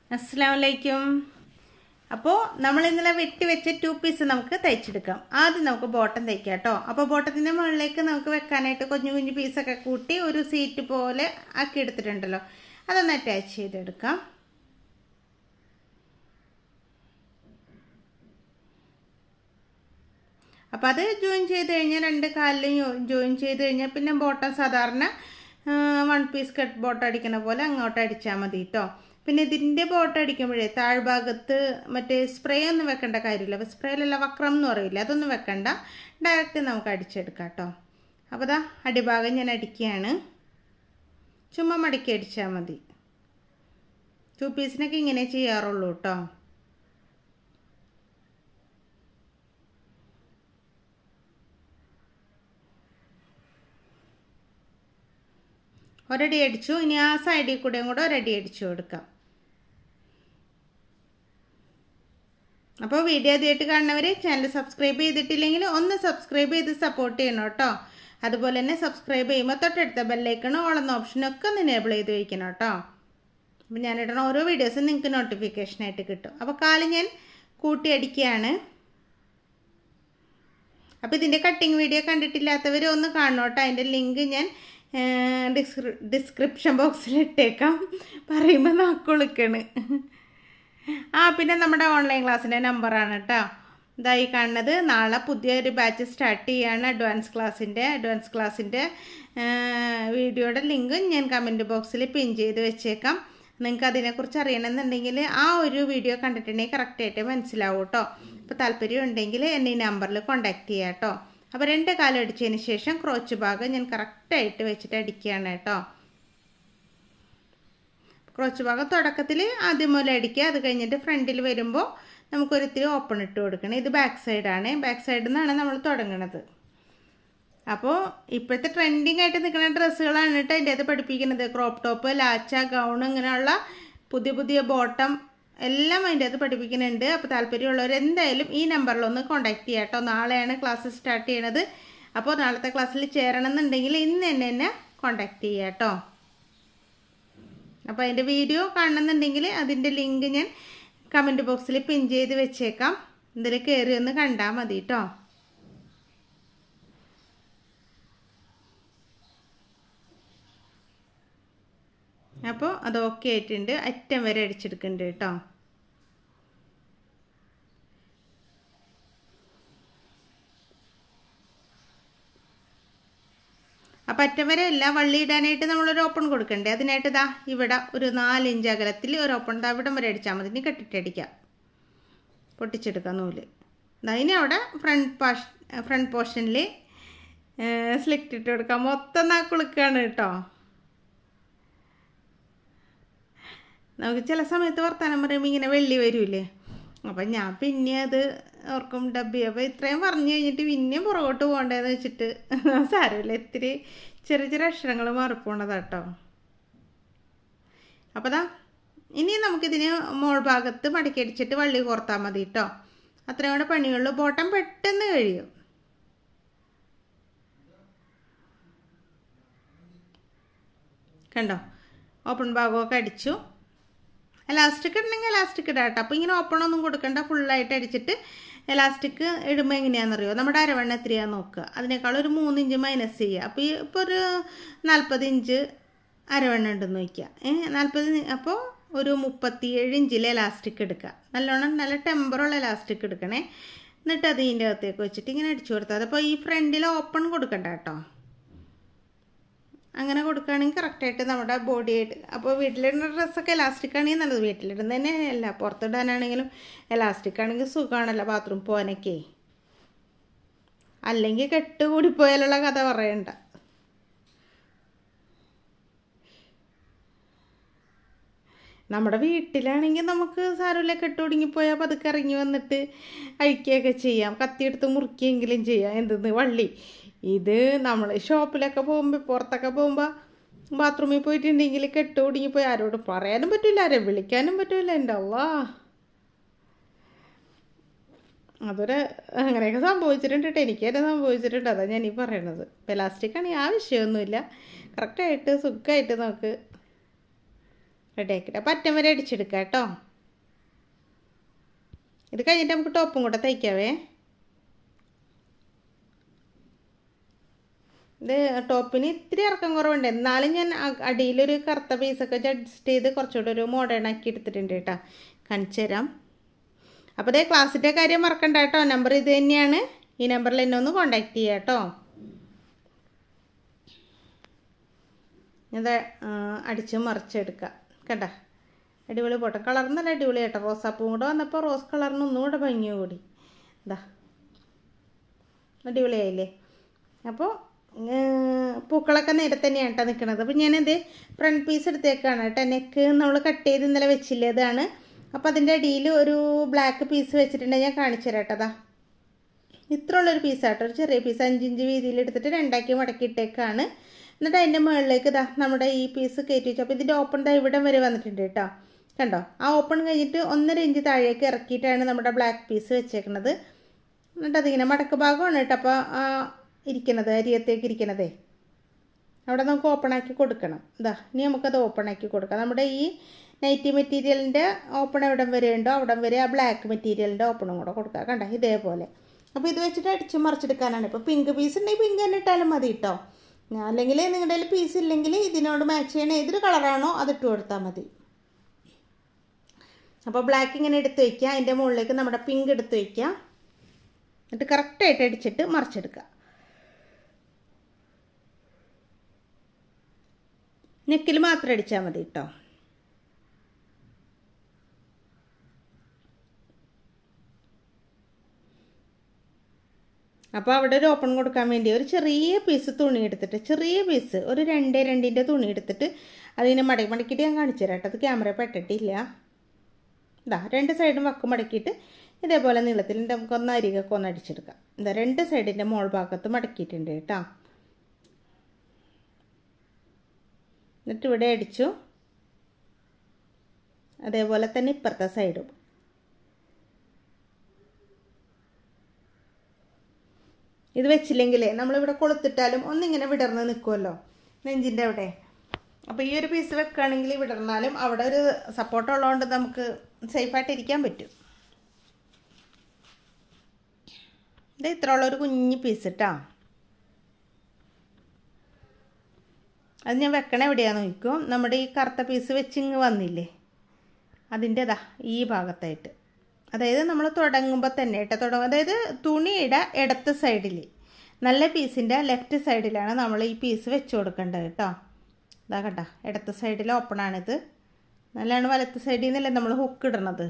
അസ്സാം വലൈക്കും അപ്പോൾ നമ്മൾ ഇന്നലെ വെട്ടി വെച്ച ടു പീസ് നമുക്ക് തയ്ച്ചെടുക്കാം ആദ്യം നമുക്ക് ബോട്ടം തയ്ക്കാം കേട്ടോ അപ്പോൾ ബോട്ടത്തിൻ്റെ മുകളിലേക്ക് നമുക്ക് വെക്കാനായിട്ട് കുഞ്ഞു കുഞ്ഞു പീസൊക്കെ കൂട്ടി ഒരു സീറ്റ് പോലെ ആക്കി എടുത്തിട്ടുണ്ടല്ലോ അതൊന്ന് അറ്റാച്ച് ചെയ്തെടുക്കാം അപ്പോൾ അത് ജോയിൻ ചെയ്ത് കഴിഞ്ഞാൽ രണ്ട് കാലിലും ജോയിൻ ചെയ്ത് കഴിഞ്ഞാൽ പിന്നെ ബോട്ടം സാധാരണ വൺ പീസ് കട്ട് ബോട്ടം അടിക്കുന്ന പോലെ അങ്ങോട്ട് അടിച്ചാൽ മതി കേട്ടോ പിന്നെ ഇതിൻ്റെ ബോട്ടം അടിക്കുമ്പോഴേ താഴ്ഭാഗത്ത് മറ്റേ സ്പ്രേ ഒന്നും വെക്കേണ്ട കാര്യമില്ല സ്പ്രേയിലല്ല വക്രം എന്ന് പറയില്ല അതൊന്നും വെക്കണ്ട ഡയറക്റ്റ് നമുക്ക് അടിച്ചെടുക്കാം കേട്ടോ അപ്പോൾ ദാ അടിഭാഗം ഞാൻ അടിക്കുകയാണ് ചുമ്മാ മടക്കി അടിച്ചാൽ മതി ടു പീസിനൊക്കെ ഇങ്ങനെ ചെയ്യാറുള്ളൂ കേട്ടോ ഒരടി അടിച്ചു ഇനി ആ സൈഡിൽ കൂടെയും കൂടെ ഒരടി അടിച്ചു കൊടുക്കാം അപ്പോൾ വീഡിയോ ആദ്യമായിട്ട് കാണുന്നവർ ചാനൽ സബ്സ്ക്രൈബ് ചെയ്തിട്ടില്ലെങ്കിൽ ഒന്ന് സബ്സ്ക്രൈബ് ചെയ്ത് സപ്പോർട്ട് ചെയ്യണം കേട്ടോ അതുപോലെ തന്നെ സബ്സ്ക്രൈബ് ചെയ്യുമ്പോൾ തൊട്ടടുത്ത ബെല്ലൈക്കണോ ഓളെന്ന ഓപ്ഷനൊക്കെ ഒന്ന് എനേബിൾ ചെയ്ത് വയ്ക്കണം കേട്ടോ അപ്പം ഞാനിടുന്ന ഓരോ വീഡിയോസും നിങ്ങൾക്ക് നോട്ടിഫിക്കേഷനായിട്ട് കിട്ടും അപ്പോൾ കാല് ഞാൻ കൂട്ടി അടിക്കുകയാണ് അപ്പോൾ ഇതിൻ്റെ കട്ടിങ് വീഡിയോ കണ്ടിട്ടില്ലാത്തവർ ഒന്ന് കാണണം കേട്ടോ അതിൻ്റെ ലിങ്ക് ഞാൻ ഡിസ്ക്രിപ്ഷൻ ബോക്സിൽ ഇട്ടേക്കാം പറയുമ്പോൾ നാക്കൊളുക്കാണ് ആ പിന്നെ നമ്മുടെ ഓൺലൈൻ ക്ലാസ്സിൻ്റെ നമ്പറാണ് കേട്ടോ ഇതായി കാണുന്നത് നാളെ പുതിയൊരു ബാച്ച് സ്റ്റാർട്ട് ചെയ്യാണ് അഡ്വാൻസ് ക്ലാസ്സിൻ്റെ അഡ്വാൻസ് ക്ലാസ്സിൻ്റെ വീഡിയോയുടെ ലിങ്ക് ഞാൻ കമൻറ്റ് ബോക്സിൽ പിൻ ചെയ്ത് വെച്ചേക്കാം നിങ്ങൾക്ക് അതിനെക്കുറിച്ച് അറിയണമെന്നുണ്ടെങ്കിൽ ആ ഒരു വീഡിയോ കണ്ടിട്ടുണ്ടെങ്കിൽ കറക്റ്റായിട്ട് മനസ്സിലാവും കേട്ടോ അപ്പോൾ താല്പര്യം ഉണ്ടെങ്കിൽ എന്നെ ഈ നമ്പറിൽ കോൺടാക്റ്റ് ചെയ്യാം കേട്ടോ അപ്പോൾ രണ്ട് കാലം അടിച്ചതിന് ശേഷം ക്രോച്ച് ഭാഗം ഞാൻ കറക്റ്റായിട്ട് വെച്ചിട്ട് അടിക്കുകയാണ് കേട്ടോ ക്രോച്ച് ഭാഗം തുടക്കത്തിൽ ആദ്യം മുതൽ അടിക്കുക അത് കഴിഞ്ഞിട്ട് ഫ്രണ്ടിൽ വരുമ്പോൾ നമുക്കൊരിത്തിരി ഓപ്പൺ ഇട്ട് കൊടുക്കണം ഇത് ബാക്ക് സൈഡാണ് ബാക്ക് സൈഡിൽ നിന്നാണ് നമ്മൾ തുടങ്ങുന്നത് അപ്പോൾ ഇപ്പോഴത്തെ ട്രെൻഡിങ് ആയിട്ട് നിൽക്കുന്ന ഡ്രസ്സുകളാണ് കേട്ടോ അതിൻ്റെ അത് പഠിപ്പിക്കുന്നത് ക്രോപ്പ് ടോപ്പ് ലാച്ച ഗൗൺ ഇങ്ങനെയുള്ള പുതിയ പുതിയ ബോട്ടം എല്ലാം അതിൻ്റെ അത് പഠിപ്പിക്കുന്നുണ്ട് അപ്പോൾ താല്പര്യമുള്ളവർ എന്തായാലും ഈ നമ്പറിലൊന്ന് കോൺടാക്ട് ചെയ്യാം കേട്ടോ നാളെയാണ് ക്ലാസ് സ്റ്റാർട്ട് ചെയ്യണത് അപ്പോൾ നാളത്തെ ക്ലാസ്സിൽ ചേരണം എന്നുണ്ടെങ്കിൽ ഇന്ന് തന്നെ എന്നെ കോൺടാക്ട് ചെയ്യാം കേട്ടോ അപ്പോൾ അതിൻ്റെ വീഡിയോ കാണണമെന്നുണ്ടെങ്കിൽ അതിൻ്റെ ലിങ്ക് ഞാൻ കമൻറ്റ് ബോക്സിൽ പിൻ ചെയ്ത് വെച്ചേക്കാം ഇതിൽ കയറി ഒന്ന് കണ്ടാൽ മതി കേട്ടോ അപ്പോൾ അത് ഓക്കെ ആയിട്ടുണ്ട് അറ്റം വരെ അടിച്ചെടുക്കുന്നുണ്ട് കേട്ടോ അപ്പം അറ്റം വരെ അല്ല വള്ളി ഇടാനായിട്ട് നമ്മളൊരു ഓപ്പൺ കൊടുക്കണ്ടേ അതിനായിട്ട് ഇതാ ഇവിടെ ഒരു നാലിഞ്ച് അകലത്തിൽ ഒരു ഓപ്പൺ ഇതാ ഇവിടം വരെ അടിച്ചാൽ മതി ഇനി കെട്ടിട്ടടിക്കാം പൊട്ടിച്ചെടുക്കാം നൂല് ഇതാ ഇനി അവിടെ ഫ്രണ്ട് പാഷ് ഫ്രണ്ട് പോർഷനിൽ സ്ലിക്റ്റ് ഇട്ട് കൊടുക്കാം മൊത്തം നാ കുളുക്കുകയാണ് കേട്ടോ നമുക്ക് ചില സമയത്ത് വർത്തമാനം പറയുമ്പോൾ ഇങ്ങനെ വെള്ളി വരൂലേ അപ്പം ഞാൻ പിന്നെ അത് ഓർക്കും ഡബ്ബി അപ്പോൾ ഇത്രയും പറഞ്ഞു കഴിഞ്ഞിട്ട് പിന്നെയും പുറകോട്ട് പോകണ്ടേന്ന് വെച്ചിട്ട് സാരമില്ല ഇത്തിരി ചെറിയ ചെറിയ അക്ഷരങ്ങൾ മാറിപ്പോണതാട്ടോ അപ്പോൾ ദാ ഇനി നമുക്കിതിന് മോൾ ഭാഗത്ത് മടക്കി അടിച്ചിട്ട് വള്ളി കോർത്താൽ മതി കേട്ടോ അത്രയും കൂടെ പണിയുള്ളൂ ബോട്ടം പെട്ടെന്ന് കഴിയും കണ്ടോ ഓപ്പൺ ഭാഗമൊക്കെ അടിച്ചു എലാസ്റ്റിക് ഇടണമെങ്കിൽ എലാസ്റ്റിക് ഇടാം കേട്ടോ അപ്പോൾ ഇങ്ങനെ ഓപ്പൺ ഒന്നും കൊടുക്കണ്ട ഫുള്ളായിട്ട് അടിച്ചിട്ട് എലാസ്റ്റിക് ഇടുമ്പോൾ എങ്ങനെയാണെന്നറിയോ നമ്മുടെ അരവണ്ണ എത്രയാന്ന് നോക്കുക അതിനേക്കാൾ ഒരു മൂന്ന് ഇഞ്ച് മൈനസ് ചെയ്യുക അപ്പോൾ ഈ ഇപ്പോൾ ഒരു നാൽപ്പത് ഇഞ്ച് അരവണ്ണ ഉണ്ടെന്ന് വയ്ക്കുക ഏഹ് നാൽപ്പത് അപ്പോൾ ഒരു മുപ്പത്തിയേഴ് ഇഞ്ചിൽ എലാസ്റ്റിക് എടുക്കുക നല്ലോണം നല്ല ടെമ്പറുള്ള എലാസ്റ്റിക് എടുക്കണേ എന്നിട്ട് അത് ഇതിൻ്റെ അകത്തേക്ക് വെച്ചിട്ട് ഇങ്ങനെ അടിച്ചു കൊടുത്താൽ അപ്പോൾ ഈ ഫ്രണ്ടിൽ ഓപ്പൺ കൊടുക്കണ്ട കേട്ടോ അങ്ങനെ കൊടുക്കുകയാണെങ്കിൽ കറക്റ്റായിട്ട് നമ്മുടെ ബോഡി ആയിട്ട് അപ്പോൾ വീട്ടിലിടുന്ന ഡ്രസ്സൊക്കെ എലാസ്റ്റിക് ആണെങ്കിൽ നല്ലത് വീട്ടിലിടുന്ന തന്നെ അല്ല പുറത്തിടാനാണെങ്കിലും എലാസ്റ്റിക് ആണെങ്കിൽ സുഖമാണല്ലോ ബാത്റൂം പോകാനൊക്കെ അല്ലെങ്കിൽ കെട്ട് കൂടിപ്പോയാലുള്ള കഥ പറയണ്ട നമ്മുടെ വീട്ടിലാണെങ്കിൽ നമുക്ക് സാരമില്ല കെട്ടുടുങ്ങിപ്പോയാൽ പതുക്കെ ഇറങ്ങി വന്നിട്ട് അഴിക്കുകയൊക്കെ ചെയ്യാം കത്തിയെടുത്ത് മുറിക്കുകയെങ്കിലും ചെയ്യാം എന്തെന്ന് വള്ളി ഇത് നമ്മൾ ഷോപ്പിലൊക്കെ പോകുമ്പോൾ പുറത്തൊക്കെ പോകുമ്പോൾ ബാത്റൂമിൽ പോയിട്ടുണ്ടെങ്കിൽ കെട്ട് ഒടുങ്ങിപ്പോയി ആരോട് പറയാനും പറ്റില്ല ആരെ വിളിക്കാനും പറ്റില്ല എൻ്റെ അള്ളാ അതൊരു അങ്ങനെയൊക്കെ സംഭവിച്ചിട്ടുണ്ട് കേട്ടോ എനിക്ക് തന്നെ സംഭവിച്ചിട്ടുണ്ട് അതാണ് ഞാൻ ഈ പറയണത് പ്ലാസ്റ്റിക് ആണെങ്കിൽ ആ വിഷയമൊന്നുമില്ല കറക്റ്റായിട്ട് സുഖമായിട്ട് നമുക്ക് റെഡിയാക്കിയിട്ട് അപ്പോൾ അറ്റം വരെ അടിച്ചെടുക്കാം കേട്ടോ ഇത് കഴിഞ്ഞിട്ട് നമുക്ക് ടോപ്പും കൂടെ തയ്ക്കാവേ ഇത് ടോപ്പിന് ഇത്തിരി ഇറക്കം കുറവുണ്ട് എന്നാലും ഞാൻ അടിയിലൊരു കറുത്ത പീസൊക്കെ അഡ്ജസ്റ്റ് ചെയ്ത് കുറച്ചുകൂടെ ഒരു മോഡേൺ ആക്കി എടുത്തിട്ടുണ്ട് കേട്ടോ കാണിച്ചു തരാം അപ്പോൾ ഇതേ ക്ലാസ്സിൻ്റെ കാര്യം മറക്കണ്ട കേട്ടോ നമ്പർ ഇത് തന്നെയാണ് ഈ നമ്പറിൽ എന്നെ ഒന്ന് കോണ്ടാക്ട് ചെയ്യാം കേട്ടോ ഇത് അടിച്ച് മറിച്ചെടുക്കുക കണ്ട അടിപൊളി പോട്ടെ കളർ നല്ല അടിപൊളി കേട്ടോ റോസാപ്പൂവും കൂടെ വന്നപ്പോൾ റോസ് കളറിന് ഒന്നുകൂടെ ഭംഗി കൂടി ഇതാ അടിപൊളിയായില്ലേ അപ്പോൾ പൂക്കളൊക്കെ നേരെ തന്നെയാണ് കേട്ടോ നിൽക്കുന്നത് അപ്പോൾ ഞാനത് ഫ്രണ്ട് പീസ് എടുത്തേക്കാണ് കേട്ടോ നെക്ക് നമ്മൾ കട്ട് ചെയ്ത് ഇന്നലെ വെച്ചില്ലേ ഇതാണ് അപ്പോൾ അതിൻ്റെ അടിയിൽ ഒരു ബ്ലാക്ക് പീസ് വെച്ചിട്ടുണ്ടെങ്കിൽ ഞാൻ കാണിച്ചു തരാം കേട്ടോ അതാ ഇത്ര ഉള്ളൊരു പീസാട്ടോ ഒരു ചെറിയ പീസ് അഞ്ചിഞ്ച് വീതിയിൽ എടുത്തിട്ട് രണ്ടാക്കി മടക്കിയിട്ടേക്കാണ് എന്നിട്ട് അതിൻ്റെ മുകളിലേക്ക് ഇതാ നമ്മുടെ ഈ പീസ് കയറ്റി വെച്ചു അപ്പോൾ ഇതിൻ്റെ ഓപ്പൺ ദാ ഇവിടം വരെ വന്നിട്ടുണ്ട് കേട്ടോ കണ്ടോ ആ ഓപ്പൺ കഴിഞ്ഞിട്ട് ഒന്നര ഇഞ്ച് താഴേക്ക് ഇറക്കിയിട്ടാണ് നമ്മുടെ ബ്ലാക്ക് പീസ് വെച്ചേക്കുന്നത് എന്നിട്ട് അതിങ്ങനെ മടക്ക് ഭാഗമാണ് കേട്ടോ അപ്പോൾ ആ ഇരിക്കുന്നത് അരിയത്തേക്ക് ഇരിക്കണതേ അവിടെ നമുക്ക് ഓപ്പൺ ആക്കി കൊടുക്കണം ഇതാ ഇനി നമുക്കത് ഓപ്പൺ ആക്കി കൊടുക്കാം നമ്മുടെ ഈ നൈറ്റി മെറ്റീരിയലിൻ്റെ ഓപ്പൺ എവിടം വരെ ഉണ്ടോ അവിടം വരെ ആ ബ്ലാക്ക് മെറ്റീരിയലിൻ്റെ ഓപ്പണും കൂടെ കൊടുക്കുക കണ്ട ഇതേപോലെ അപ്പോൾ ഇത് വെച്ചിട്ട് അടിച്ച് മറിച്ചെടുക്കാനാണ് ഇപ്പോൾ പിങ്ക് പീസ് ഉണ്ടെങ്കിൽ പിങ്ക് തന്നെ ഇട്ടാലും മതി കേട്ടോ അല്ലെങ്കിൽ നിങ്ങളുടെ കയ്യിൽ പീസ് ഇല്ലെങ്കിൽ ഇതിനോട് മാച്ച് ചെയ്യണ ഏതൊരു കളറാണോ അതിട്ട് കൊടുത്താൽ മതി അപ്പോൾ ബ്ലാക്ക് ഇങ്ങനെ എടുത്ത് വയ്ക്കുക അതിൻ്റെ മുകളിലേക്ക് നമ്മുടെ പിങ്ക് എടുത്ത് വയ്ക്കുക എന്നിട്ട് കറക്റ്റായിട്ട് അടിച്ചിട്ട് മറിച്ചെടുക്കുക നെക്കിൽ മാത്രം അടിച്ചാൽ മതി കേട്ടോ അപ്പോൾ അവിടെ ഒരു ഓപ്പൺ കൊടുക്കാൻ വേണ്ടി ഒരു ചെറിയ പീസ് തുണി എടുത്തിട്ട് ചെറിയ പീസ് ഒരു രണ്ടേ രണ്ടിൻ്റെ തുണി എടുത്തിട്ട് അതിനെ മടക്കി മടക്കിയിട്ട് ഞാൻ കാണിച്ചു തരാം കേട്ടോ അത് ക്യാമറ പെട്ടിട്ടില്ല ഇതാ രണ്ട് സൈഡും വക്ക് മടക്കിയിട്ട് ഇതേപോലെ നീളത്തിൽ നമുക്കൊന്ന് അരികൊക്കെ ഒന്ന് അടിച്ചെടുക്കാം ഇതാ രണ്ട് സൈഡിൻ്റെ മോൾ ഭാഗത്ത് മടക്കിയിട്ടുണ്ട് കേട്ടോ എന്നിട്ട് ഇവിടെ അടിച്ചു അതേപോലെ തന്നെ ഇപ്പുറത്തെ സൈഡും ഇത് വെച്ചില്ലെങ്കിലേ നമ്മളിവിടെ കൊളുത്തിട്ടാലും ഒന്നിങ്ങനെ വിടർന്ന് നിൽക്കുമല്ലോ നെഞ്ചിൻ്റെ അവിടെ അപ്പോൾ ഈ ഒരു പീസ് വെക്കുകയാണെങ്കിൽ വിടർന്നാലും അവിടെ ഒരു സപ്പോർട്ട് ഉള്ളതുകൊണ്ട് നമുക്ക് സേഫായിട്ട് ഇരിക്കാൻ പറ്റും ഇത് ഇത്ര ഉള്ളൊരു കുഞ്ഞ് പീസ് ഇട്ടാ അത് ഞാൻ വെക്കണ എവിടെയാണെന്ന് നോക്കും നമ്മുടെ ഈ കറുത്ത പീസ് വെച്ചിങ്ങ് വന്നില്ലേ അതിൻ്റെ അതാ ഈ ഭാഗത്തായിട്ട് അതായത് നമ്മൾ തുടങ്ങുമ്പോൾ തന്നെ കേട്ടോ തുടങ്ങും അതായത് തുണിയുടെ ഇടത്ത് സൈഡിൽ നല്ല പീസിൻ്റെ ലെഫ്റ്റ് സൈഡിലാണ് നമ്മൾ ഈ പീസ് വെച്ച് കൊടുക്കേണ്ടത് കേട്ടോ ഇതാ കേട്ടോ ഇടത്ത് സൈഡിൽ ഓപ്പൺ ആണിത് നല്ലതാണ് വലത്ത് സൈഡിൽ നിന്നല്ലേ നമ്മൾ ഹുക്ക് ഇടണത്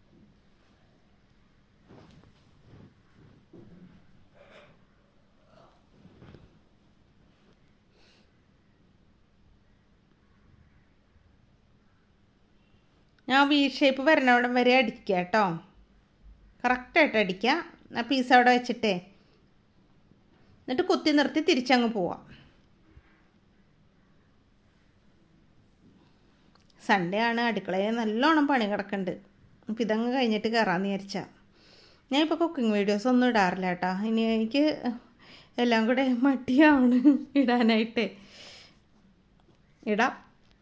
ഞാൻ വി ഷേപ്പ് വരണവിടം വരെ അടിക്കുക കേട്ടോ കറക്റ്റായിട്ട് അടിക്കുക ആ പീസ് അവിടെ വെച്ചിട്ടേ എന്നിട്ട് കുത്തി നിർത്തി തിരിച്ചങ്ങ് പോവാം സൺഡേ ആണ് അടുക്കളയിൽ നല്ലോണം പണി കിടക്കുന്നുണ്ട് അപ്പം ഇതങ്ങ് കഴിഞ്ഞിട്ട് കയറാമെന്ന് വിചാരിച്ചാൽ ഞാൻ ഇപ്പോൾ കുക്കിംഗ് വീഡിയോസ് ഒന്നും ഇടാറില്ല കേട്ടോ ഇനി എനിക്ക് എല്ലാം കൂടെ മടിയാണ് ഇടാനായിട്ട് ഇടാം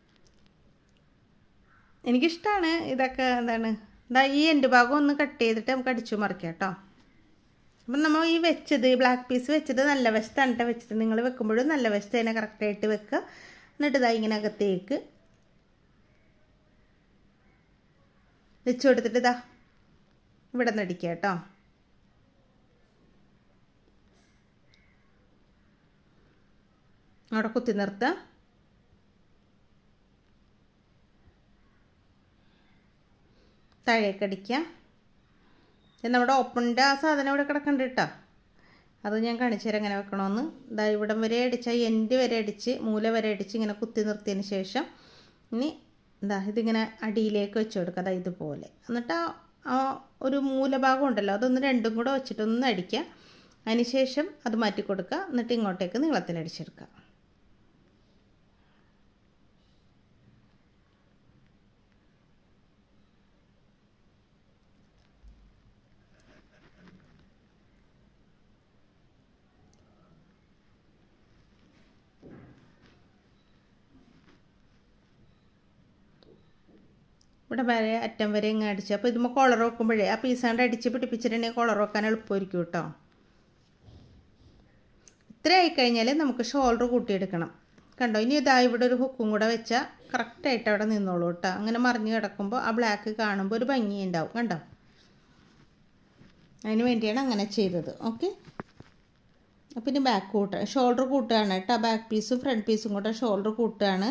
എനിക്കിഷ്ടമാണ് ഇതൊക്കെ എന്താണ് ഇതാ ഈ എൻ്റെ ഭാഗം ഒന്ന് കട്ട് ചെയ്തിട്ട് നമുക്ക് അടിച്ചു മറിക്കാം കേട്ടോ അപ്പം നമ്മൾ ഈ വെച്ചത് ബ്ലാക്ക് പീസ് വെച്ചത് നല്ല വശത്താണ് കേട്ടോ വെച്ചത് നിങ്ങൾ വെക്കുമ്പോഴും നല്ല വശത്ത് തന്നെ കറക്റ്റായിട്ട് വെക്കുക എന്നിട്ട് ഇതാ ഇങ്ങനെ അകത്തേക്ക് വെച്ച് കൊടുത്തിട്ട് ഇതാ ഇവിടെ നിന്ന് അടിക്കുക കേട്ടോ അവിടെ കുത്തി നിർത്തുക താഴേക്ക് അടിക്കുക നമ്മുടെ ഓപ്പണിൻ്റെ ആ സാധനം ഇവിടെ കിടക്കണ്ട കേട്ടോ അത് ഞാൻ കാണിച്ചു തരാം എങ്ങനെ വെക്കണമെന്ന് ഇതാ ഇവിടം വരെ അടിച്ചാൽ എൻഡ് വരെ അടിച്ച് മൂല വരെ അടിച്ച് ഇങ്ങനെ കുത്തി നിർത്തിയതിന് ശേഷം ഇനി എന്താ ഇതിങ്ങനെ അടിയിലേക്ക് വെച്ച് കൊടുക്കുക അതാ ഇതുപോലെ എന്നിട്ട് ആ ഒരു മൂലഭാഗം ഉണ്ടല്ലോ അതൊന്ന് രണ്ടും കൂടെ വെച്ചിട്ടൊന്ന് അടിക്കുക അതിന് ശേഷം അത് മാറ്റി കൊടുക്കുക എന്നിട്ട് ഇങ്ങോട്ടേക്ക് നീളത്തിൽ അടിച്ചെടുക്കുക ഇവിടെ വരെ അറ്റം വരെ ഇങ്ങ് അടിച്ച് അപ്പോൾ ഇതുമ്പോൾ കുളർ വെക്കുമ്പോഴേ ആ പീസാണ്ട് അടിച്ച് പിടിപ്പിച്ചിട്ടുണ്ടെങ്കിൽ കുളർ വെക്കാൻ എളുപ്പമായിരിക്കും കേട്ടോ ഇത്ര ആയിക്കഴിഞ്ഞാൽ നമുക്ക് ഷോൾഡർ കൂട്ടിയെടുക്കണം കണ്ടോ ഇനി ഇതാ ഇവിടെ ഒരു ഹുക്കും കൂടെ വെച്ചാൽ കറക്റ്റായിട്ട് അവിടെ നിന്നോളൂ കേട്ടോ അങ്ങനെ മറിഞ്ഞ് കിടക്കുമ്പോൾ ആ ബ്ലാക്ക് കാണുമ്പോൾ ഒരു ഭംഗി ഉണ്ടാവും കണ്ടോ അതിന് വേണ്ടിയാണ് അങ്ങനെ ചെയ്തത് ഓക്കെ പിന്നെ ബാക്ക് കൂട്ടുക ഷോൾഡർ കൂട്ടുകയാണ് കേട്ടോ ബാക്ക് പീസും ഫ്രണ്ട് പീസും കൂടെ ഷോൾഡർ കൂട്ടുകയാണ്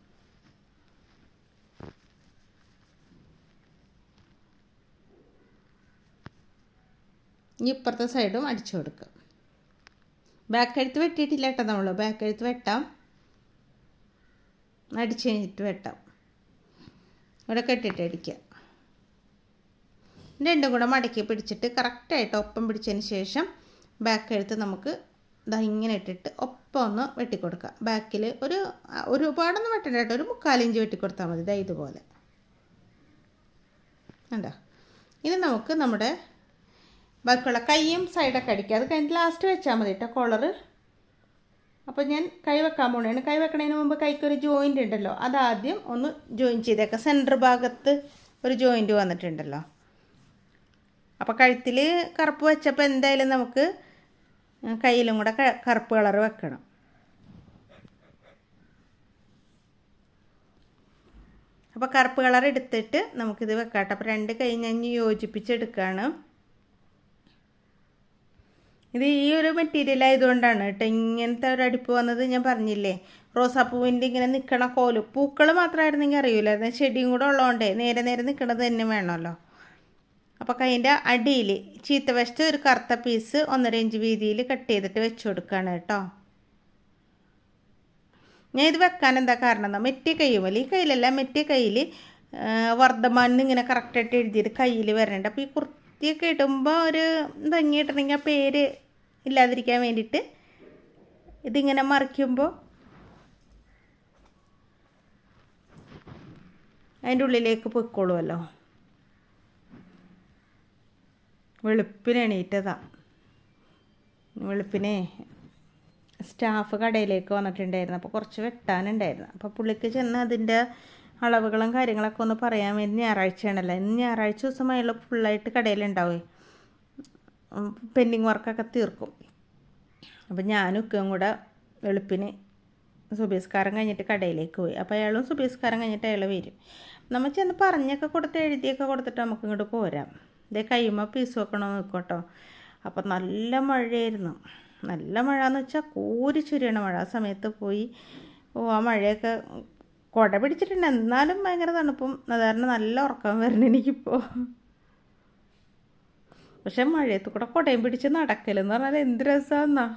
ഇനി ഇപ്പുറത്തെ സൈഡും അടിച്ചു കൊടുക്കുക ബാക്ക് കഴുത്ത് വെട്ടിയിട്ടില്ല കേട്ടോ നമ്മൾ ബാക്ക് കഴുത്ത് വെട്ടാം അടിച്ച് കഴിഞ്ഞിട്ട് വെട്ടാം ഇവിടെ കെട്ടിയിട്ട് അടിക്കുക രണ്ടും കൂടെ മടക്കി പിടിച്ചിട്ട് കറക്റ്റായിട്ട് ഒപ്പം പിടിച്ചതിന് ശേഷം ബാക്ക് കഴുത്ത് നമുക്ക് ഇതാ ഇങ്ങനെ ഇട്ടിട്ട് ഒപ്പം ഒന്ന് വെട്ടിക്കൊടുക്കുക ബാക്കിൽ ഒരു ഒരുപാടൊന്നും വെട്ടണ്ട കേട്ടോ ഒരു മുക്കാലിഞ്ച് വെട്ടിക്കൊടുത്താൽ മതി ഇതാ ഇതുപോലെ കണ്ടോ ഇനി നമുക്ക് നമ്മുടെ ബാക്കിയുള്ള കൈയും സൈഡൊക്കെ അടിക്കുക അത് കഴിഞ്ഞിട്ട് ലാസ്റ്റ് വെച്ചാൽ മതി കേട്ടോ കോളറ് അപ്പോൾ ഞാൻ കൈ വെക്കാൻ പോണേണ് കൈ വെക്കണതിന് മുമ്പ് കൈക്കൊരു ജോയിൻ്റ് ഉണ്ടല്ലോ അതാദ്യം ഒന്ന് ജോയിൻ ചെയ്തേക്കാം സെൻറ്റർ ഭാഗത്ത് ഒരു ജോയിൻ്റ് വന്നിട്ടുണ്ടല്ലോ അപ്പോൾ കഴുത്തിൽ കറുപ്പ് വെച്ചപ്പോൾ എന്തായാലും നമുക്ക് കയ്യിലും കൂടെ കറുപ്പ് കളർ വെക്കണം അപ്പോൾ കറുപ്പ് കളർ എടുത്തിട്ട് നമുക്കിത് വെക്കാട്ടെ അപ്പോൾ രണ്ട് കൈ ഞാൻ യോജിപ്പിച്ചെടുക്കുകയാണ് ഇത് ഈ ഒരു മെറ്റീരിയൽ ആയതുകൊണ്ടാണ് കേട്ടോ ഇങ്ങനത്തെ ഒരു അടുപ്പ് വന്നത് ഞാൻ പറഞ്ഞില്ലേ റോസാപ്പൂവിൻ്റെ ഇങ്ങനെ നിൽക്കണ കോല് പൂക്കൾ മാത്രമായിരുന്നെങ്കിൽ അറിയില്ലായിരുന്നു ചെടിയും കൂടെ ഉള്ളതുകൊണ്ടേ നേരെ നേരെ നിൽക്കണത് തന്നെ വേണമല്ലോ അപ്പോൾ കൈൻ്റെ അടിയിൽ ചീത്ത വശത്ത് ഒരു കറുത്ത പീസ് ഒന്നര ഇഞ്ച് വീതിയിൽ കട്ട് ചെയ്തിട്ട് വെച്ച് കൊടുക്കുകയാണ് കേട്ടോ ഞാൻ ഇത് വെക്കാൻ എന്താ കാരണം എന്നാ മെറ്റിയ കൈയുമല്ല ഈ കയ്യിലല്ല മെറ്റിയ കയ്യിൽ വർദ്ധമാനിന്ന് ഇങ്ങനെ കറക്റ്റായിട്ട് എഴുതിയത് കയ്യിൽ വരണുണ്ട് അപ്പോൾ ഈ കുർത്തിയൊക്കെ ഇടുമ്പോൾ ഒരു ഭംഗി ഇട്ടണമെങ്കിൽ ആ പേര് ഇല്ലാതിരിക്കാൻ വേണ്ടിയിട്ട് ഇതിങ്ങനെ മറിക്കുമ്പോൾ അതിൻ്റെ ഉള്ളിലേക്ക് പൊയ്ക്കോളുമല്ലോ വെളുപ്പിന് എണീറ്റതാ വെളുപ്പിനെ സ്റ്റാഫ് കടയിലേക്ക് വന്നിട്ടുണ്ടായിരുന്നു അപ്പോൾ കുറച്ച് വെട്ടാനുണ്ടായിരുന്നു അപ്പോൾ പുള്ളിക്ക് ചെന്ന് അതിൻ്റെ അളവുകളും കാര്യങ്ങളൊക്കെ ഒന്ന് പറയാൻ വേണ്ടി ഞായറാഴ്ചയാണല്ലോ ഇന്ന് ഞായറാഴ്ച ദിവസമായുള്ള ഫുള്ളായിട്ട് കടയിലുണ്ടാവേ പെൻഡിങ് വർക്കൊക്കെ തീർക്കും അപ്പം ഞാനും ഉക്കയും കൂടെ വെളുപ്പിന് സുബീസ്കാരം കഴിഞ്ഞിട്ട് കടയിലേക്ക് പോയി അപ്പോൾ അയാളും സുബീസ്കാരം കഴിഞ്ഞിട്ട് അയാൾ വരും നമ്മൾ ചെന്ന് പറഞ്ഞൊക്കെ കൊടുത്ത് എഴുതിയൊക്കെ കൊടുത്തിട്ട് നമുക്ക് ഇങ്ങോട്ട് പോരാം ഇതേ കയ്യുമ്പോൾ പീസ് വെക്കണമെന്ന് നിൽക്കോട്ടോ അപ്പം നല്ല മഴയായിരുന്നു നല്ല മഴ എന്ന് വെച്ചാൽ കൂരി ചുരിയണ മഴ ആ സമയത്ത് പോയി ഓ ആ മഴയൊക്കെ കുട പിടിച്ചിട്ടുണ്ട് എന്നാലും ഭയങ്കര തണുപ്പും സാധാരണ നല്ല ഉറക്കം വരണം എനിക്കിപ്പോൾ പക്ഷെ മഴയത്ത് കൂടെ കുടയും പിടിച്ച് നടക്കലെന്ന് പറഞ്ഞാൽ എന്ത് രസമാന്നാ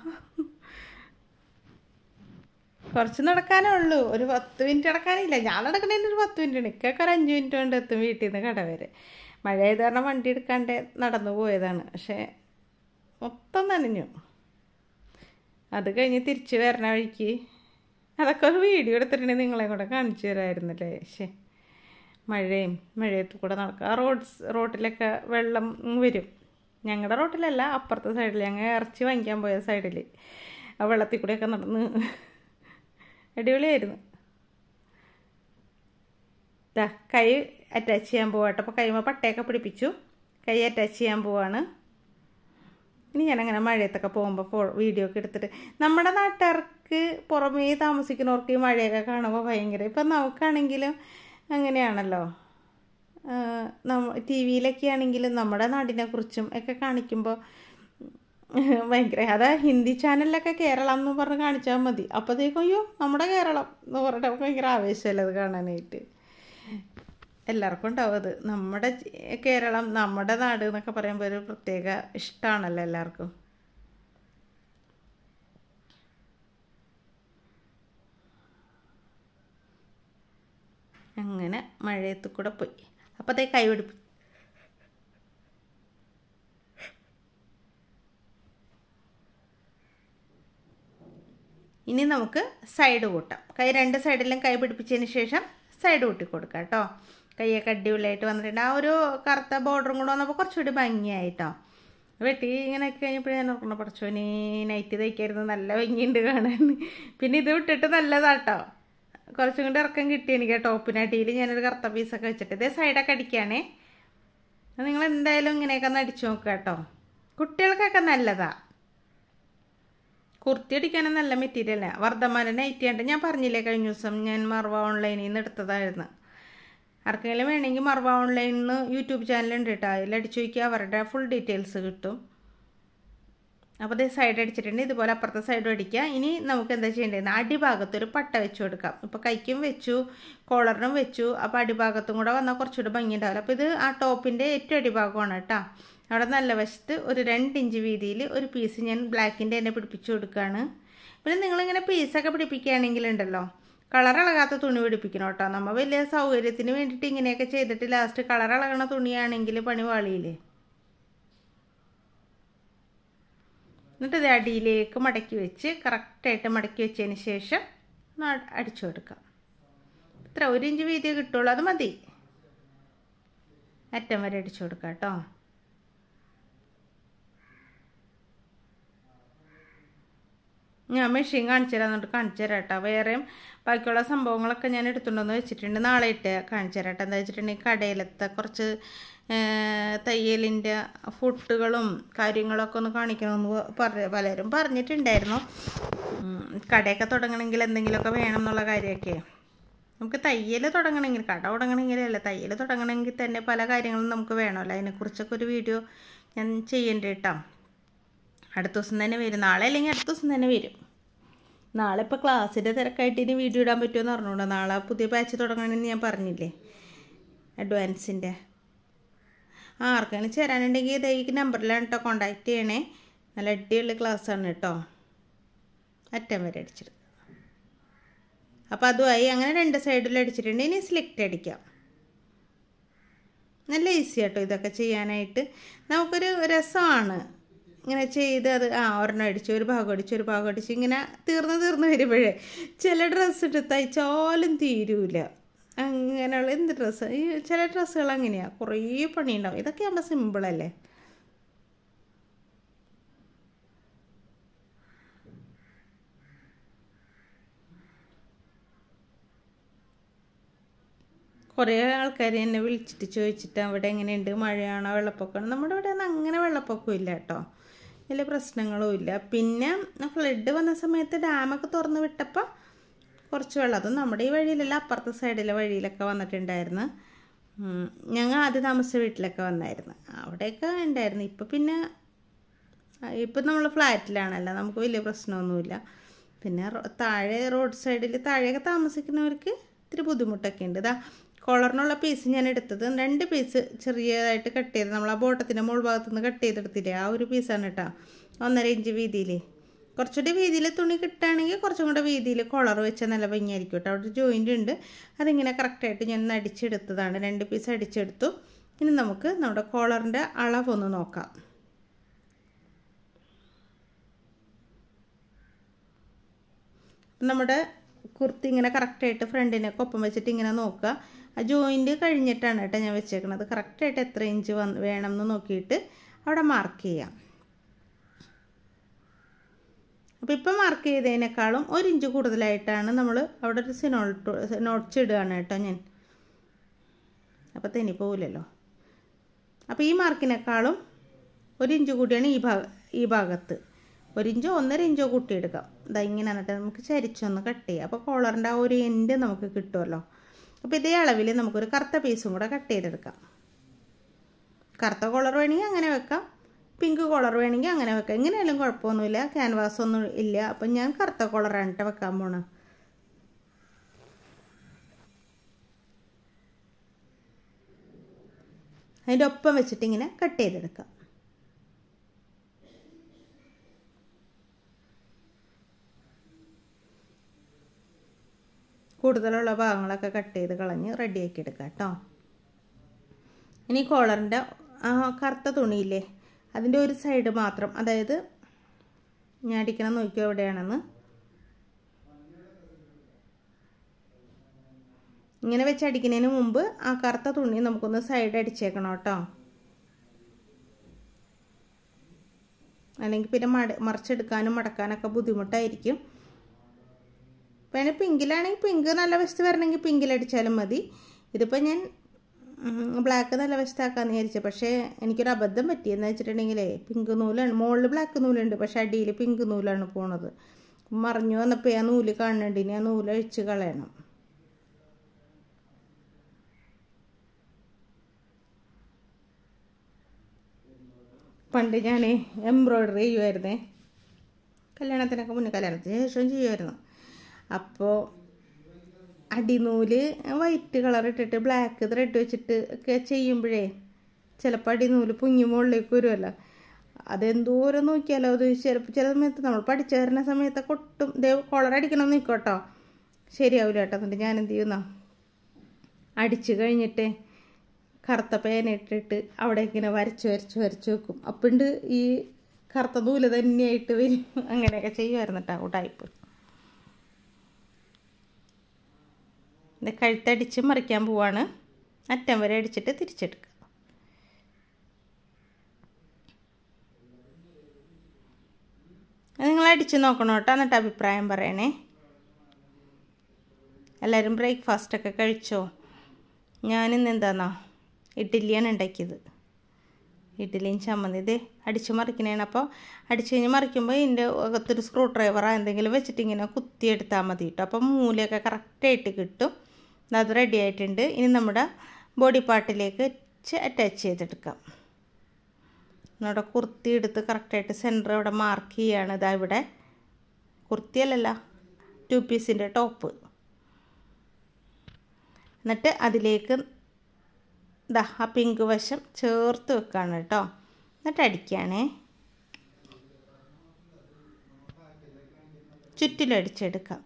കുറച്ച് നടക്കാനേ ഉള്ളൂ ഒരു പത്ത് മിനിറ്റ് നടക്കാനില്ല ഞാൻ നടക്കണേന് ഒരു പത്ത് മിനിറ്റ് ഉണ്ട് ഇക്കൊക്കെ ഒരു അഞ്ച് മിനിറ്റ് കൊണ്ട് എത്തും വീട്ടിൽ നിന്ന് കട വരെ മഴ ആയത് കാരണം വണ്ടി എടുക്കാണ്ട് നടന്നു പോയതാണ് പക്ഷേ മൊത്തം നനഞ്ഞു അത് കഴിഞ്ഞ് തിരിച്ച് വരണ വഴിക്ക് അതൊക്കെ ഒരു വീഡിയോ എടുത്തിട്ടുണ്ടെങ്കിൽ നിങ്ങളെ കൂടെ കാണിച്ചു തരാമായിരുന്നല്ലേ ശേ മഴയും മഴയത്ത് കൂടെ നടക്കുക ആ റോഡ്സ് റോട്ടിലൊക്കെ വെള്ളം വരും ഞങ്ങളുടെ റോട്ടിലല്ല അപ്പുറത്തെ സൈഡിൽ ഞങ്ങൾ ഇറച്ചി വാങ്ങിക്കാൻ പോയ സൈഡിൽ ആ വെള്ളത്തിൽ കൂടെയൊക്കെ നടന്ന് അടിപൊളിയായിരുന്നു ദാ കൈ അറ്റാച്ച് ചെയ്യാൻ പോവാട്ടോ അപ്പോൾ കൈമ പട്ടയൊക്കെ പിടിപ്പിച്ചു കൈ അറ്റാച്ച് ചെയ്യാൻ പോവാണ് ഇനി ഞാനങ്ങനെ മഴയത്തൊക്കെ പോകുമ്പോൾ ഫോ വീഡിയോ ഒക്കെ എടുത്തിട്ട് നമ്മുടെ നാട്ടുകാർക്ക് പുറമേ താമസിക്കുന്നവർക്ക് ഈ മഴയൊക്കെ കാണുമ്പോൾ ഭയങ്കര ഇപ്പം നമുക്കാണെങ്കിലും അങ്ങനെയാണല്ലോ നമ്മ ടി വിയിലൊക്കെ ആണെങ്കിലും നമ്മുടെ നാടിനെക്കുറിച്ചും ഒക്കെ കാണിക്കുമ്പോൾ ഭയങ്കര അതാ ഹിന്ദി ചാനലിലൊക്കെ കേരളം എന്ന് പറഞ്ഞ് കാണിച്ചാൽ മതി അപ്പോഴത്തേക്കും അയ്യോ നമ്മുടെ കേരളം എന്ന് പറഞ്ഞിട്ട് ഭയങ്കര ആവേശമല്ലേ അത് കാണാനായിട്ട് എല്ലാവർക്കും ഉണ്ടാവും അത് നമ്മുടെ കേരളം നമ്മുടെ നാട് എന്നൊക്കെ പറയുമ്പോൾ ഒരു പ്രത്യേക ഇഷ്ടമാണല്ലോ എല്ലാവർക്കും അങ്ങനെ മഴയത്ത് കൂടെ പോയി അപ്പോൾ അതേ കൈ പിടിപ്പ് ഇനി നമുക്ക് സൈഡ് കൂട്ടാം കൈ രണ്ട് സൈഡിലും കൈ പിടിപ്പിച്ചതിന് ശേഷം സൈഡ് കൂട്ടി കൊടുക്കാം കേട്ടോ കൈയൊക്കെ അടിപൊളിയായിട്ട് വന്നിട്ടുണ്ട് ആ ഒരു കറുത്ത ബോർഡറും കൂടെ വന്നപ്പോൾ കുറച്ചുകൂടി ഭംഗിയായിട്ടോ വെട്ടി ഇങ്ങനെ ഒക്കെ കഴിഞ്ഞപ്പോൾ ഞാൻ ഓർക്കണം കുറച്ചുവിന് നൈറ്റ് തയ്ക്കായിരുന്നു നല്ല ഭംഗിയുണ്ട് കാണാൻ പിന്നെ ഇത് വിട്ടിട്ട് നല്ലതാട്ടോ കുറച്ചും കൂടി ഇറക്കം കിട്ടി എനിക്ക് ടോപ്പിനടിയിൽ ഞാനൊരു കറുത്ത പീസൊക്കെ വെച്ചിട്ട് ഇതേ സൈഡൊക്കെ അടിക്കുകയാണേ നിങ്ങൾ എന്തായാലും ഇങ്ങനെയൊക്കെ ഒന്ന് അടിച്ചു നോക്കുക കേട്ടോ കുട്ടികൾക്കൊക്കെ നല്ലതാ കുർത്തി അടിക്കാനും നല്ല മെറ്റീരിയലാണ് വർദ്ധമാന നൈറ്റി ഉണ്ട് ഞാൻ പറഞ്ഞില്ലേ കഴിഞ്ഞ ദിവസം ഞാൻ മർവ ഓൺലൈനിൽ നിന്ന് എടുത്തതായിരുന്നു ആർക്കെങ്കിലും വേണമെങ്കിൽ മർവ ഓൺലൈനിൽ നിന്ന് യൂട്യൂബ് ചാനലുണ്ട് കേട്ടോ അതിൽ അടിച്ചു നോക്കിയാൽ അവരുടെ ഫുൾ ഡീറ്റെയിൽസ് കിട്ടും അപ്പോൾ ഇത് സൈഡ് അടിച്ചിട്ടുണ്ട് ഇതുപോലെ അപ്പുറത്തെ സൈഡും അടിക്കുക ഇനി നമുക്ക് എന്താ ചെയ്യേണ്ടത് അടിഭാഗത്ത് ഒരു പട്ട വെച്ച് കൊടുക്കാം ഇപ്പോൾ കൈക്കും വെച്ചു കോളറിനും വെച്ചു അപ്പോൾ അടിഭാഗത്തും കൂടെ വന്നാൽ കുറച്ചുകൂടെ ഭംഗി ഉണ്ടാവില്ല അപ്പോൾ ഇത് ആ ടോപ്പിൻ്റെ ഏറ്റവും അടിഭാഗമാണ് കേട്ടോ അവിടെ നല്ല വശത്ത് ഒരു രണ്ട് ഇഞ്ച് വീതിയിൽ ഒരു പീസ് ഞാൻ ബ്ലാക്കിൻ്റെ തന്നെ പിടിപ്പിച്ച് കൊടുക്കുകയാണ് പിന്നെ നിങ്ങളിങ്ങനെ പീസൊക്കെ പിടിപ്പിക്കുകയാണെങ്കിലുണ്ടല്ലോ കളർ ഇളകാത്ത തുണി പിടിപ്പിക്കണം കേട്ടോ നമ്മൾ വലിയ സൗകര്യത്തിന് വേണ്ടിയിട്ട് ഇങ്ങനെയൊക്കെ ചെയ്തിട്ട് ലാസ്റ്റ് കളർ ഇളകണ തുണിയാണെങ്കിൽ പണി വാളിയില്ലേ എന്നിട്ട് ഇത് അടിയിലേക്ക് മടക്കി വെച്ച് കറക്റ്റായിട്ട് മടക്കി വെച്ചതിന് ശേഷം അടിച്ചു കൊടുക്കാം ഇത്ര ഒരു ഇഞ്ച് വീതി കിട്ടുള്ളൂ അത് മതി അറ്റം വരെ അടിച്ചു കൊടുക്കാം കേട്ടോ ഞാൻ മെഷീൻ കാണിച്ചു തരാം എന്നിട്ട് കാണിച്ചു തരാം കേട്ടോ വേറെയും ബാക്കിയുള്ള സംഭവങ്ങളൊക്കെ ഞാൻ എടുത്തുകൊണ്ടെന്ന് വെച്ചിട്ടുണ്ട് നാളെ ഇട്ട് കാണിച്ചു തരാം കേട്ടോ എന്താ വെച്ചിട്ടുണ്ടെങ്കിൽ കടയിലത്തെ കുറച്ച് തയ്യലിൻ്റെ ഫുട്ടുകളും കാര്യങ്ങളൊക്കെ ഒന്ന് കാണിക്കണമെന്ന് പറ പലരും പറഞ്ഞിട്ടുണ്ടായിരുന്നു കടയൊക്കെ തുടങ്ങണമെങ്കിൽ എന്തെങ്കിലുമൊക്കെ വേണം എന്നുള്ള കാര്യമൊക്കെ നമുക്ക് തയ്യൽ തുടങ്ങണമെങ്കിൽ കട തുടങ്ങണമെങ്കിലല്ല തയ്യൽ തുടങ്ങണമെങ്കിൽ തന്നെ പല കാര്യങ്ങളും നമുക്ക് വേണമല്ലോ അതിനെക്കുറിച്ചൊക്കെ ഒരു വീഡിയോ ഞാൻ ചെയ്യേണ്ടി കേട്ടോ അടുത്ത ദിവസം തന്നെ വരും നാളെ അല്ലെങ്കിൽ അടുത്ത ദിവസം തന്നെ വരും നാളെ ഇപ്പോൾ ക്ലാസ്സിൻ്റെ തിരക്കായിട്ട് ഇനി വീഡിയോ ഇടാൻ പറ്റുമെന്ന് പറഞ്ഞുകൂടാ നാളെ പുതിയ ബാച്ച് തുടങ്ങണമെന്ന് ഞാൻ പറഞ്ഞില്ലേ അഡ്വാൻസിൻ്റെ ആ ആർക്കാണ് ചേരാനുണ്ടെങ്കിൽ ഇതേ ഈ നമ്പറിലാണ് കേട്ടോ കോണ്ടാക്ട് ചെയ്യണേ നല്ല അടിപൊളി ക്ലാസ്സാണ് കേട്ടോ അറ്റം വരെ അടിച്ചിട്ട് അപ്പോൾ അതുമായി അങ്ങനെ രണ്ട് സൈഡിൽ അടിച്ചിട്ടുണ്ട് ഇനി സ്ലിക്റ്റ് അടിക്കാം നല്ല ഈസി കേട്ടോ ഇതൊക്കെ ചെയ്യാനായിട്ട് നമുക്കൊരു രസമാണ് ഇങ്ങനെ ചെയ്ത് അത് ആ ഒരെണ്ണം അടിച്ചു ഒരു ഭാഗം അടിച്ചു ഒരു ഭാഗം അടിച്ചു ഇങ്ങനെ തീർന്ന് തീർന്ന് വരുമ്പോഴേ ചില ഡ്രസ്സ് ഇട്ട് തയ്ച്ചാലും തീരൂല അങ്ങനെയുള്ള എന്ത് ഡ്രസ്സ് ഈ ചില ഡ്രസ്സുകൾ അങ്ങനെയാണ് കുറേ പണിയുണ്ടാവും ഇതൊക്കെ ആകുമ്പോൾ സിമ്പിളല്ലേ കുറേ ആൾക്കാർ എന്നെ വിളിച്ചിട്ട് ചോദിച്ചിട്ട് അവിടെ എങ്ങനെയുണ്ട് മഴയാണോ വെള്ളപ്പൊക്കമാണോ നമ്മുടെ ഇവിടെ ഒന്നും അങ്ങനെ വെള്ളപ്പൊക്കം ഇല്ല കേട്ടോ വലിയ പ്രശ്നങ്ങളും ഇല്ല പിന്നെ ഫ്ലഡ് വന്ന സമയത്ത് ഡാമൊക്കെ തുറന്ന് വിട്ടപ്പോൾ കുറച്ച് വെള്ളം അതും നമ്മുടെ ഈ വഴിയിലല്ല അപ്പുറത്തെ സൈഡിലെ വഴിയിലൊക്കെ വന്നിട്ടുണ്ടായിരുന്നു ഞങ്ങൾ ആദ്യം താമസിച്ച വീട്ടിലൊക്കെ വന്നായിരുന്നു അവിടെയൊക്കെ ഉണ്ടായിരുന്നു ഇപ്പം പിന്നെ ഇപ്പം നമ്മൾ ഫ്ലാറ്റിലാണല്ലോ നമുക്ക് വലിയ പ്രശ്നമൊന്നുമില്ല പിന്നെ താഴെ റോഡ് സൈഡിൽ താഴെയൊക്കെ താമസിക്കുന്നവർക്ക് ഇത്തിരി ബുദ്ധിമുട്ടൊക്കെ ഉണ്ട് ഇതാ കോളറിനുള്ള പീസ് ഞാൻ എടുത്തത് രണ്ട് പീസ് ചെറിയതായിട്ട് കട്ട് ചെയ്ത് നമ്മൾ ആ ബോട്ടത്തിൻ്റെ മുകൾ ഭാഗത്തു നിന്ന് കട്ട് ചെയ്തെടുത്തില്ലേ ആ ഒരു പീസാണ് കേട്ടോ ഒന്നര ഇഞ്ച് വീതിയിൽ കുറച്ചുകൂടി വീതിയിൽ തുണി കിട്ടുകയാണെങ്കിൽ കുറച്ചും കൂടെ വീതിയിൽ കോളർ വെച്ചാൽ നല്ല ഭംഗിയായിരിക്കും കേട്ടോ അവിടെ ജോയിൻ്റ് ഉണ്ട് അതിങ്ങനെ കറക്റ്റായിട്ട് ഞാൻ അടിച്ചെടുത്തതാണ് രണ്ട് പീസ് അടിച്ചെടുത്തു ഇനി നമുക്ക് നമ്മുടെ കോളറിൻ്റെ അളവൊന്ന് നോക്കാം നമ്മുടെ കുർത്തി ഇങ്ങനെ കറക്റ്റായിട്ട് ഫ്രണ്ടിനൊക്കെ ഒപ്പം വെച്ചിട്ട് ഇങ്ങനെ നോക്കുക ആ ജോയിൻറ്റ് കഴിഞ്ഞിട്ടാണ് കേട്ടോ ഞാൻ വെച്ചേക്കണത് കറക്റ്റായിട്ട് എത്ര ഇഞ്ച് വന്ന് വേണം എന്ന് നോക്കിയിട്ട് അവിടെ മാർക്ക് ചെയ്യാം അപ്പോൾ ഇപ്പം മാർക്ക് ചെയ്തതിനേക്കാളും ഒരു ഇഞ്ച് കൂടുതലായിട്ടാണ് നമ്മൾ അവിടെ ഒരു സിനോട്ട് നോട്ട്സ് ഇടുകയാണ് കേട്ടോ ഞാൻ അപ്പോൾ തെന്നി പോവില്ലല്ലോ അപ്പോൾ ഈ മാർക്കിനേക്കാളും ഒരു ഇഞ്ച് കൂടിയാണ് ഈ ഭാഗ ഈ ഭാഗത്ത് ഒരു ഇഞ്ചോ ഒന്നര ഇഞ്ചോ കൂട്ടിയെടുക്കാം ഇതാ ഇങ്ങനെ എന്നിട്ട് നമുക്ക് ചരിച്ചൊന്ന് കട്ട് ചെയ്യാം അപ്പോൾ കോളറിൻ്റെ ആ ഒരു എൻഡ് നമുക്ക് കിട്ടുമല്ലോ അപ്പോൾ ഇതേ അളവിൽ നമുക്കൊരു കറുത്ത പീസും കൂടെ കട്ട് ചെയ്തെടുക്കാം കറുത്ത കോളർ വേണമെങ്കിൽ അങ്ങനെ വെക്കാം പിങ്ക് കോളർ വേണമെങ്കിൽ അങ്ങനെ വെക്കാം എങ്ങനെയായാലും കുഴപ്പമൊന്നുമില്ല ക്യാൻവാസ് ഒന്നും ഇല്ല അപ്പം ഞാൻ കറുത്ത കോളറാണ് കേട്ടോ വെക്കാൻ പോണത് അതിൻ്റെ ഒപ്പം വെച്ചിട്ട് ഇങ്ങനെ കട്ട് ചെയ്തെടുക്കാം കൂടുതലുള്ള ഭാഗങ്ങളൊക്കെ കട്ട് ചെയ്ത് കളഞ്ഞ് റെഡിയാക്കി എടുക്കാം കേട്ടോ ഇനി കോളറിൻ്റെ ആ കറുത്ത തുണിയില്ലേ അതിൻ്റെ ഒരു സൈഡ് മാത്രം അതായത് ഞാൻ അടിക്കണം നോക്കിയോ എവിടെയാണെന്ന് ഇങ്ങനെ വെച്ച് അടിക്കുന്നതിന് മുമ്പ് ആ കറുത്ത തുണി നമുക്കൊന്ന് സൈഡ് അടിച്ചേക്കണം കേട്ടോ അല്ലെങ്കിൽ പിന്നെ മട മറിച്ചെടുക്കാനും മടക്കാനൊക്കെ ബുദ്ധിമുട്ടായിരിക്കും പിന്നെ പിങ്കിലാണെങ്കിൽ പിങ്ക് നല്ല വശത്ത് വരണമെങ്കിൽ പിങ്കിലടിച്ചാലും മതി ഇതിപ്പോൾ ഞാൻ ബ്ലാക്ക് നല്ല വശത്താക്കാന്ന് വിചാരിച്ചത് പക്ഷേ എനിക്കൊരു അബദ്ധം പറ്റിയെന്ന് വെച്ചിട്ടുണ്ടെങ്കിലേ പിങ്ക് നൂലാണ് മുകളിൽ ബ്ലാക്ക് നൂലുണ്ട് പക്ഷേ അടിയിൽ പിങ്ക് നൂലാണ് പോണത് മറിഞ്ഞു വന്നപ്പോൾ ആ നൂല് കാണുന്നുണ്ട് ഇനി ആ നൂല് അഴിച്ച് കളയണം പണ്ട് ഞാൻ എംബ്രോയ്ഡറി ചെയ്യുമായിരുന്നേ കല്യാണത്തിനൊക്കെ മുന്നേ കല്യാണത്തിന് ശേഷം ചെയ്യുമായിരുന്നു അപ്പോൾ അടിനൂല് വൈറ്റ് കളർ ഇട്ടിട്ട് ബ്ലാക്ക് ത്രെഡ് വെച്ചിട്ട് ഒക്കെ ചെയ്യുമ്പോഴേ ചിലപ്പോൾ അടിനൂല് പൊങ്ങി മുകളിലേക്ക് വരുമല്ലോ അതെന്തോരം നോക്കിയാലോ അത് ചിലപ്പോൾ ചില സമയത്ത് നമ്മൾ പഠിച്ചു വരുന്ന സമയത്ത് കൊട്ടും ദേ കോളർ അടിക്കണം നിൽക്കോട്ടോ ശരിയാവില്ല കേട്ടോ എന്നിട്ട് ഞാൻ എന്ത് ചെയ്യുന്ന അടിച്ചു കഴിഞ്ഞിട്ട് കറുത്ത പേനയിട്ടിട്ട് അവിടെ ഇങ്ങനെ വരച്ച് വരച്ച് വരച്ച് വെക്കും അപ്പണ്ട് ഈ കറുത്ത നൂല് തന്നെയായിട്ട് വരും അങ്ങനെയൊക്കെ ചെയ്യുമായിരുന്നു കേട്ടോ ടൈപ്പ് ഇത് കഴുത്തടിച്ച് മറിക്കാൻ പോവാണ് അറ്റം വരെ അടിച്ചിട്ട് തിരിച്ചെടുക്കുക നിങ്ങൾ അടിച്ച് നോക്കണം കേട്ടോ എന്നിട്ട് അഭിപ്രായം പറയണേ എല്ലാവരും ബ്രേക്ക്ഫാസ്റ്റൊക്കെ കഴിച്ചോ ഞാനിന്ന് എന്താന്നാ ഇഡ്ഡലിയാണ് ഉണ്ടാക്കിയത് ഇഡ്ഡലിയും ചമ്മന്തി ഇത് അടിച്ച് മറിക്കണേണ് അപ്പോൾ അടിച്ച് കഴിഞ്ഞ് മറിക്കുമ്പോൾ ഇതിൻ്റെ അകത്തൊരു സ്ക്രൂ ഡ്രൈവറോ എന്തെങ്കിലും വെച്ചിട്ട് ഇങ്ങനെ കുത്തിയെടുത്താൽ മതി കേട്ടോ അപ്പം മൂലയൊക്കെ കറക്റ്റായിട്ട് കിട്ടും അത് റെഡി ആയിട്ടുണ്ട് ഇനി നമ്മുടെ ബോഡി പാർട്ടിലേക്ക് അറ്റാച്ച് ചെയ്തെടുക്കാം നമ്മുടെ കുർത്തി എടുത്ത് കറക്റ്റായിട്ട് സെൻറ്റർ ഇവിടെ മാർക്ക് ചെയ്യുകയാണ് ഇതാ ഇവിടെ കുർത്തിയല്ലല്ല ടു പീസിൻ്റെ ടോപ്പ് എന്നിട്ട് അതിലേക്ക് ഇതാ ആ പിങ്ക് വശം ചേർത്ത് വെക്കാണ് കേട്ടോ എന്നിട്ട് അടിക്കുകയാണേ ചുറ്റിലടിച്ചെടുക്കാം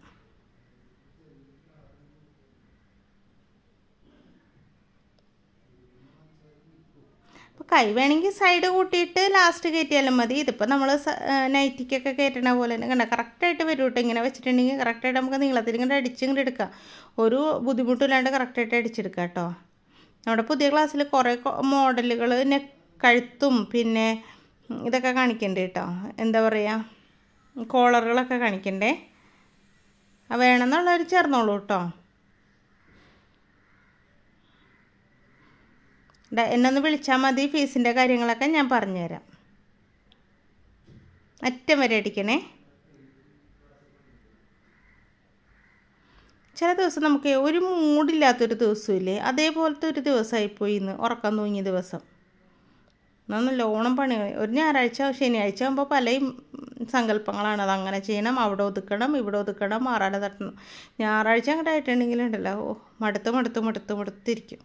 അപ്പോൾ കൈ വേണമെങ്കിൽ സൈഡ് കൂട്ടിയിട്ട് ലാസ്റ്റ് കയറ്റിയാലും മതി ഇതിപ്പോൾ നമ്മൾ നൈറ്റിക്കൊക്കെ കയറ്റണ പോലെ തന്നെ കണ്ട കറക്റ്റായിട്ട് വരും കേട്ടോ ഇങ്ങനെ വെച്ചിട്ടുണ്ടെങ്കിൽ കറക്റ്റായിട്ട് നമുക്ക് നീളത്തിൽ ഇങ്ങനെ അടിച്ചിങ്ങോട്ട് എടുക്കാം ഒരു ബുദ്ധിമുട്ടില്ലാണ്ട് കറക്റ്റായിട്ട് അടിച്ചെടുക്കാം കേട്ടോ നമ്മുടെ പുതിയ ക്ലാസ്സിൽ കുറേ മോഡലുകൾ നെക്ക് കഴുത്തും പിന്നെ ഇതൊക്കെ കാണിക്കണ്ടേ കേട്ടോ എന്താ പറയുക കോളറുകളൊക്കെ കാണിക്കണ്ടേ വേണമെന്നുള്ളവർ ചേർന്നോളൂ കേട്ടോ എന്നെ ഒന്ന് വിളിച്ചാൽ മതി ഫീസിൻ്റെ കാര്യങ്ങളൊക്കെ ഞാൻ പറഞ്ഞുതരാം അറ്റം വരെ അടിക്കണേ ചില ദിവസം നമുക്ക് ഒരു മൂടില്ലാത്തൊരു ദിവസമില്ലേ അതേപോലത്തെ ഒരു ദിവസമായിപ്പോയി ഇന്ന് ഉറക്കം തൂങ്ങിയ ദിവസം നല്ലോണം പണി ഒരു ഞായറാഴ്ച ശനിയാഴ്ച ആകുമ്പോൾ പല സങ്കല്പങ്ങളാണ് അത് അങ്ങനെ ചെയ്യണം അവിടെ ഒതുക്കണം ഇവിടെ ഒതുക്കണം മാറാല തട്ടണം ഞായറാഴ്ച അങ്ങോട്ട് ആയിട്ടുണ്ടെങ്കിലുണ്ടല്ലോ ഓ മടുത്ത് മടുത്ത് മടുത്ത് മടുത്തിരിക്കും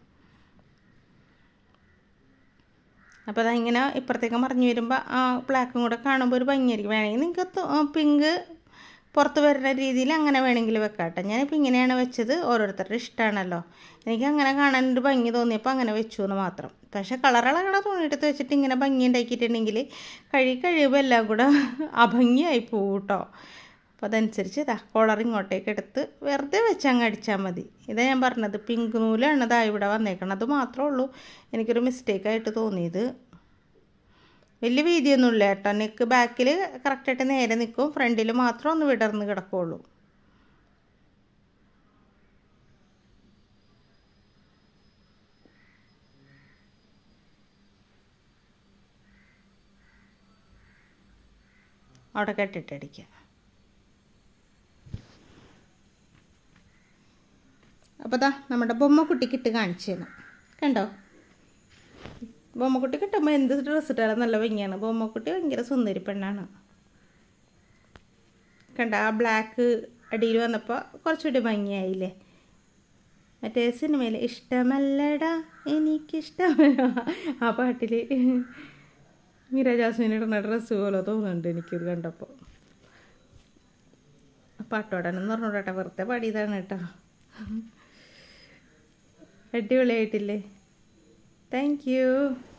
അപ്പോൾ അതിങ്ങനെ ഇപ്പുറത്തേക്ക് മറിഞ്ഞു വരുമ്പോൾ ആ ബ്ലാക്കും കൂടെ കാണുമ്പോൾ ഒരു ഭംഗിയായിരിക്കും വേണമെങ്കിൽ നിങ്ങൾക്ക് പിങ്ക് പുറത്ത് വരുന്ന രീതിയിൽ അങ്ങനെ വേണമെങ്കിൽ വെക്കാട്ടെ ഞാനിപ്പോൾ ഇങ്ങനെയാണ് വെച്ചത് ഓരോരുത്തരുടെ ഇഷ്ടമാണല്ലോ എനിക്ക് അങ്ങനെ കാണാൻ ഒരു ഭംഗി തോന്നിയപ്പോൾ അങ്ങനെ വെച്ചു എന്ന് മാത്രം പക്ഷേ കളറിളകണ തുണിയെടുത്ത് വെച്ചിട്ട് ഇങ്ങനെ ഭംഗി ഉണ്ടാക്കിയിട്ടുണ്ടെങ്കിൽ കഴുകി കഴിയുമ്പോൾ എല്ലാം കൂടെ അഭംഗിയായി പോകും കേട്ടോ അപ്പോൾ അതനുസരിച്ച് ഇതാ കോളർ ഇങ്ങോട്ടേക്ക് എടുത്ത് വെറുതെ വെച്ച് അങ്ങ് അടിച്ചാൽ മതി ഇതാ ഞാൻ പറഞ്ഞത് പിങ്ക് നൂലാണ് ഇതാ ഇവിടെ വന്നേക്കണത് മാത്രമേ ഉള്ളൂ എനിക്കൊരു മിസ്റ്റേക്കായിട്ട് തോന്നിയത് വലിയ വീതിയൊന്നുമില്ല കേട്ടോ നെക്ക് ബാക്കിൽ കറക്റ്റായിട്ട് നേരെ നിൽക്കും ഫ്രണ്ടിൽ മാത്രം ഒന്ന് വിടർന്ന് കിടക്കുള്ളൂ അവിടെ കെട്ടിട്ടടിക്കുക അപ്പോൾ ദാ നമ്മുടെ ബൊമ്മക്കുട്ടിക്ക് ഇട്ട് കാണിച്ചു തരാം കണ്ടോ ബൊമ്മക്കുട്ടി കിട്ടുമ്പോൾ എന്ത് ഡ്രസ്സ് ഇട്ടാലും നല്ല ഭംഗിയാണ് ബൊമ്മക്കുട്ടി ഭയങ്കര സുന്ദരി പെണ്ണാണ് കണ്ട ആ ബ്ലാക്ക് അടിയിൽ വന്നപ്പോൾ കുറച്ചുകൂടി ഭംഗിയായില്ലേ മറ്റേ സിനിമയിൽ ഇഷ്ടമല്ലടാ എനിക്കിഷ്ടമല്ല ആ പാട്ടിൽ മീര ജാസ്മിൻ ഇടുന്ന ഡ്രസ്സ് പോലെ തോന്നുന്നുണ്ട് എനിക്കിത് കണ്ടപ്പോൾ പാട്ടോടാനെന്ന് പറഞ്ഞോട്ടെ വെറുതെ പാടിയതാണ് കേട്ടോ അടിപൊളിയായിട്ടില്ലേ താങ്ക് യു